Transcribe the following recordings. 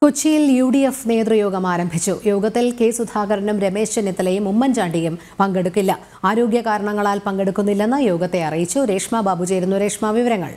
കൊച്ചിയിൽ U D F നേതൃയോഗം ആരംഭിച്ചു യോഗത്തിൽ കെ സുധാകരനും രമേശ് ചെന്നിത്തലയും ഉമ്മൻചാണ്ടിയും പങ്കെടുക്കില്ല ആരോഗ്യ കാരണങ്ങളാൽ പങ്കെടുക്കുന്നില്ലെന്ന് യോഗത്തെ അറിയിച്ചു രേഷ്മ ബാബു ചേരുന്നു രേഷ്മ വിവരങ്ങൾ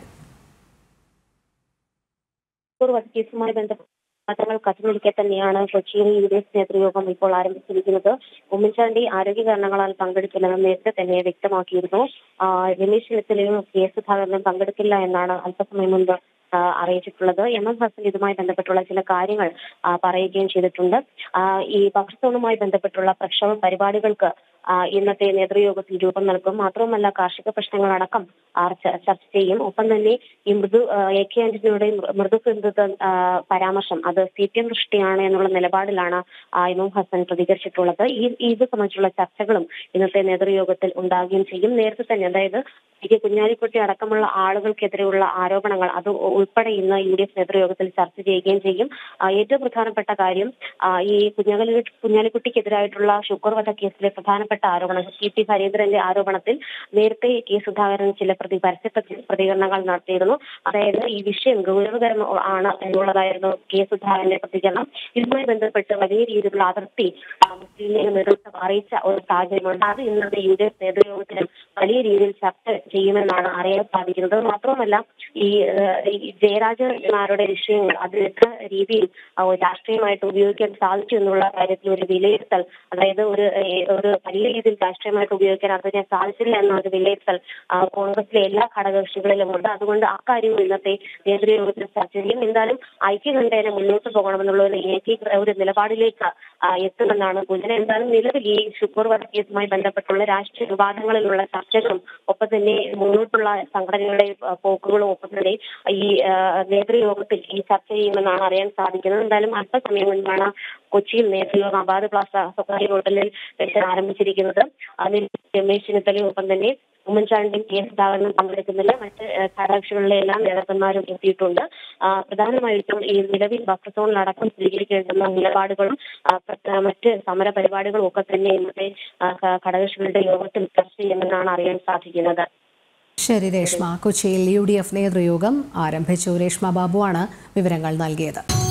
പൂർവ്വ കേസുമായി ബന്ധപ്പെട്ട മാറ്റങ്ങൾ കത്തുനിൽക്കെ തന്നെയാണ് കൊച്ചിയിൽ യു ഡി എഫ് നേതൃയോഗം ഇപ്പോൾ ആരംഭിച്ചിരിക്കുന്നത് ഉമ്മൻചാണ്ടി ആരോഗ്യ കാരണങ്ങളാൽ പങ്കെടുക്കില്ലെന്ന് നേരത്തെ തന്നെ വ്യക്തമാക്കിയിരുന്നു ആ, രമേശ് ചെന്നിത്തലയും കെ സുധാകരനും പങ്കെടുക്കില്ല എന്നാണ് അല്പസമയം മുൻപ് ആ, അറിയിച്ചിട്ടുള്ളത് എം എം ഹസൻ ഇതുമായി ബന്ധപ്പെട്ടുള്ള ചില കാര്യങ്ങൾ ആ, പറയുകയും ചെയ്തിട്ടുണ്ട് ആ, ഈ ഭക്ഷണവുമായി ബന്ധപ്പെട്ടുള്ള പ്രക്ഷോഭ പരിപാടികൾക്ക് ആ, ഇന്നത്തെ നേതൃയോഗത്തിൽ രൂപം നൽകും മാത്രവുമല്ല കാർഷിക പ്രശ്നങ്ങളടക്കം ആ, ച- ചർച്ച ചെയ്യും ഒപ്പം തന്നെ ഈ മൃദു ആ, എ കെ ആന്റണിയുടെ മൃ- മൃദുഹിന്ദുത്വ ആ, പരാമർശം അത് സി പി എം ദൃഷ്ടിയാണ് എന്നുള്ള നിലപാടിലാണ് ആ, ഇമാം ഹസൻ പ്രതികരിച്ചിട്ടുള്ളത് ഈ ഈ ഇത് സംബന്ധിച്ചുള്ള ചർച്ചകളും ഇന്നത്തെ നേതൃയോഗത്തിൽ ഉണ്ടാകുകയും ചെയ്യും നേരത്തെ തന്നെ അതായത് പി കെ കുഞ്ഞാലിക്കുട്ടി അടക്കമുള്ള ആളുകൾക്കെതിരെയുള്ള ആരോപണങ്ങൾ അത് ഉ- ഉൾപ്പെടെ ഇന്ന് യു ഡി എഫ് നേതൃയോഗത്തിൽ ചർച്ച ചെയ്യുകയും ചെയ്യും ആ, ഏറ്റവും പ്രധാനപ്പെട്ട കാര്യം ആ, ഈ കുഞ്ഞാലി കുഞ്ഞാലിക്കുട്ടിക്കെതിരായിട്ടുള്ള ഷുക്കൂർ വധ കേസിലെ പ്രധാനപ്പെട്ട ആരോപണം ടി ടി ഹരീന്ദ്രന്റെ ആരോപണത്തിൽ നേരത്തെ കെ സുധാകരൻ ചില പ്രതി പരസ്യ പ്രതി- പ്രതികരണങ്ങൾ നടത്തിയിരുന്നു അതായത് ഈ വിഷയം ഗൗരവകരം ആണ് എന്നുള്ളതായിരുന്നു കെ സുധാകരന്റെ പ്രതികരണം ഇതുമായി ബന്ധപ്പെട്ട് വലിയ രീതിയിലുള്ള അതിർത്തി ആ, മുസ്ലിം ലീഗ് നേതൃത്വം അറിയിച്ച ഒരു സാഹചര്യമുണ്ട് അത് ഇന്നത്തെ യു ഡി എഫ് നേതൃയോഗത്തിലും വലിയ രീതിയിൽ ചർച്ച ചെയ്യുമെന്നാണ് അറിയാൻ സാധിക്കുന്നത് മാത്രമല്ല ഈ ഏഹ്, ഈ ജയരാജന്മാരുടെ വിഷയങ്ങൾ അത് എത്ര രീതിയിൽ ആ, ഒരു രാഷ്ട്രീയമായിട്ട് ഉപയോഗിക്കാൻ സാധിച്ചു എന്നുള്ള കാര്യത്തിൽ ഒരു വിലയിരുത്തൽ അതായത് ഒരു ഏഹ്, ഒരു വലിയ രീതിയിൽ രാഷ്ട്രീയമായിട്ട് ഉപയോഗിക്കാൻ അതിനെ സാധിച്ചില്ല എന്ന ഒരു വിലയിരുത്തൽ ആ, കോൺഗ്രസിലെ എല്ലാ ഘടകകക്ഷികളിലും ഉണ്ട് അതുകൊണ്ട് അക്കാര്യവും ഇന്നത്തെ നേതൃയോഗത്തിൽ ചർച്ച ചെയ്യും എന്തായാലും ഐക്യകണ്ഠേന മുന്നോട്ട് പോകണമെന്നുള്ള ഒരു ഏകീകൃത ഒരു നിലപാടിലേക്ക് ആ, എത്തുമെന്നാണ് സൂചന എന്തായാലും നിലവിൽ ഈ ഷുക്കൂർ വധ കേസുമായി ബന്ധപ്പെട്ടുള്ള രാഷ്ട്രീയ വിവാദങ്ങളിലുള്ള ചർച്ചകളും ഒപ്പം തന്നെ മുന്നോട്ടുള്ള സംഘടനകളുടെ ആ, പോക്കുകളും ഒപ്പം തന്നെ ഈ ആ, നേതൃയോഗത്തിൽ ഈ ചർച്ച ചെയ്യുമെന്നാണ് അറിയാൻ സാധിക്കുന്നത് എന്തായാലും അല്പസമയം മുൻപാണ് കൊച്ചിയിൽ നേതൃയോഗം അബാദ് പ്ലാസ സ്വകാര്യ ഹോട്ടലിൽ വെച്ച് ആരംഭിച്ചിരിക്കുന്നത് അതിൽ രമേശ് ചെന്നിത്തലയും ഒപ്പം തന്നെ ഉമ്മൻചാണ്ടിയും കെ സുധാകരനും പങ്കെടുക്കുന്നില്ല മറ്റ് ഏഹ്, ഘടകകക്ഷികളിലെ എല്ലാ നേതാക്കന്മാരും എത്തിയിട്ടുണ്ട് ആ, പ്രധാനമായിട്ടും ഈ നിലവിൽ ബഫർ സോണിലടക്കം സ്വീകരിക്കേണ്ടുന്ന നിലപാടുകളും ആ, പ്ര- മറ്റ് സമര പരിപാടികളും ഒക്കെ തന്നെ ഇന്നത്തെ ആ, ഘ- ഘടകകക്ഷികളുടെ യോഗത്തിൽ ചർച്ച ചെയ്യുമെന്നാണ് അറിയാൻ സാധിക്കുന്നത് ശരി രേഷ്മ കൊച്ചിയിൽ യു ഡി എഫ് നേതൃയോഗം ആരംഭിച്ചു രേഷ്മ ബാബുവാണ് വിവരങ്ങൾ നൽകിയത്